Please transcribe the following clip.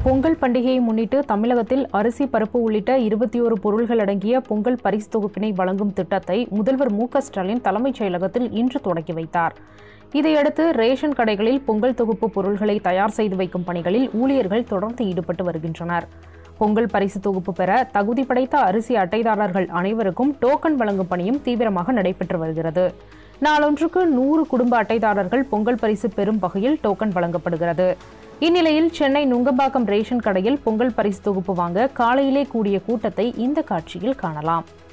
பொங்கல் பண்டிகையை முன்னிட்டு தமிழகத்தில் அரிசி பருப்பு உள்ளிட்ட இருபத்தி ஒரு பொருள்கள் அடங்கிய பொங்கல் பரிசு தொகுப்பினை வழங்கும் திட்டத்தை முதல்வர் மு க ஸ்டாலின் தலைமைச் செயலகத்தில் இன்று தொடங்கி வைத்தார் இதையடுத்து ரேஷன் கடைகளில் பொங்கல் தொகுப்பு பொருள்களை தயார் செய்து வைக்கும் பணிகளில் ஊழியர்கள் தொடர்ந்து ஈடுபட்டு வருகின்றனர் பொங்கல் பரிசு தொகுப்பு பெற தகுதி படைத்த அரிசி அட்டைதாரர்கள் அனைவருக்கும் டோக்கன் வழங்கும் பணியும் தீவிரமாக நடைபெற்று வருகிறது நாளொன்றுக்கு நூறு குடும்ப அட்டைதாரர்கள் பொங்கல் பரிசு பெறும் வகையில் டோக்கன் வழங்கப்படுகிறது இந்நிலையில் சென்னை நுங்கம்பாக்கம் ரேஷன் கடையில் பொங்கல் பரிசு தொகுப்பு வாங்க காலையிலே கூடிய கூட்டத்தை இந்த காட்சியில் காணலாம்